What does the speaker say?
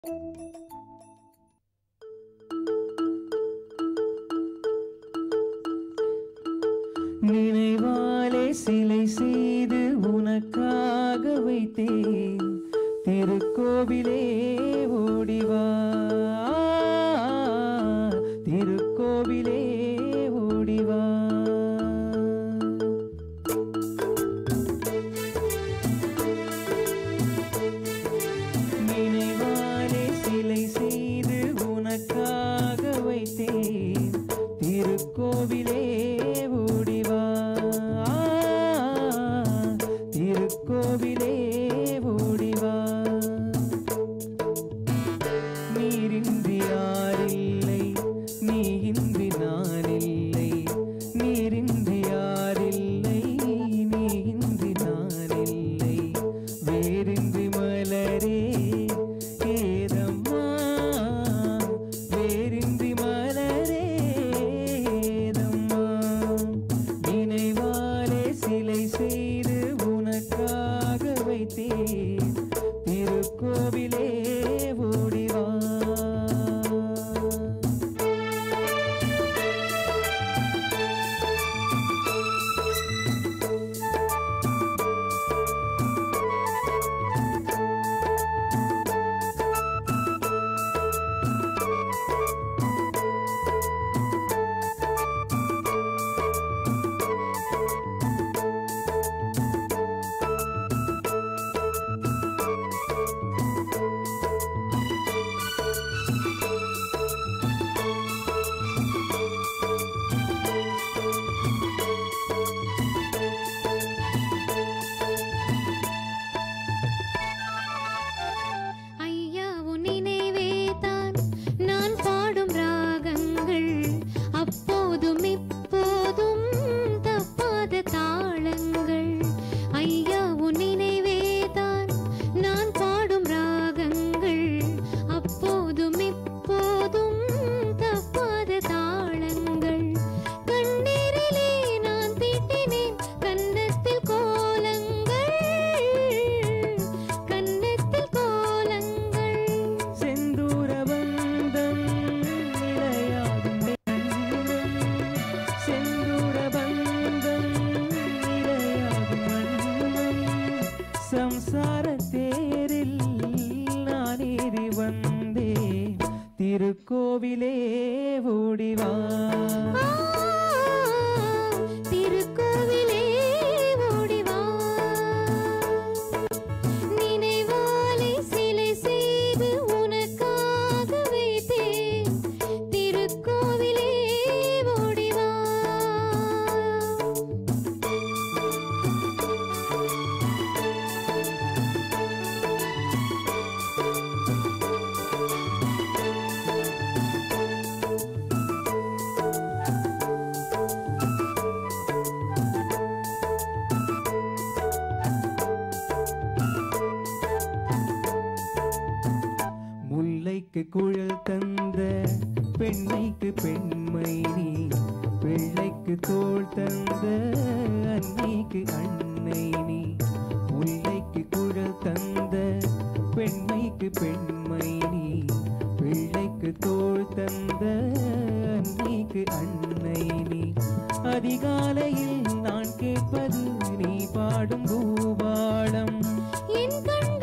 நினைவாலே சிலை செய்து உனக்காக வைத்தேன் திருக்கோவிலே ஓடிவா திருக்கோவிலே ஓடிவா நினைவாலே சிலை செய்து உனக்காக வைத்தேன் திருக்கோவிலே ஓடிவா திருக்கோவிலே ஓடிவா நீரின்றி யாரில்லை நீ இன்றி நான் இல்லை நீரின்றி யாரில்லை நீ இன்றி நான் இல்லை வேரின்றி மலரே ஏதம்மா வேரின்றி மலரே ஏதம்மா நினைவாலே சிலை செய்து உனக்காக வைத்தேன் திருக்கோவிலே ஓடிவா ஐயா உன் நினைவேதான் நான் பாடும் ராகங்கள் அப்போதும் இப்போதும் தப்பாத தாளங்கள் ஐயா உன் நினைவேதான் நான் பாடும் ராகங்கள் அப்போதும் இப்போதும் தப்பாத தாளங்கள் கண்ணீரிலே நான் தீட்டினேன் கன்னத்தில் கோலங்கள் கன்னத்தில் கோலங்கள் செந்தூர பந்தம் நிலையாகும் மண்ணும் செந்தூர பந்தம் நிலையாகும் மண்ணும் சம்சார தேரில் நான் ஏறி வந்தேன் திருக்கோவிலே ஓடிவா ஆ, திருக்கோவிலே ஓடிவா நினைவாலே சிலை செய்து உனக்காக வைத்தேன் திருக்கோவிலே ஓடிவா முல்லைக்கு குழல் தந்த பெண்மைக்கு பெண்மை நீ பிள்ளைக்கு தோள் தந்த அன்னைக்கு அன்னை நீ முல்லைக்கு குழல் தந்த பெண்மைக்கு பெண்மை நீ பிள்ளைக்கு தோள் தந்த அன்னைக்கு அன்னை நீ அதிகாலையில் நான் கேட்பது நீ பாடும் பூபாடம் என் கண்கள்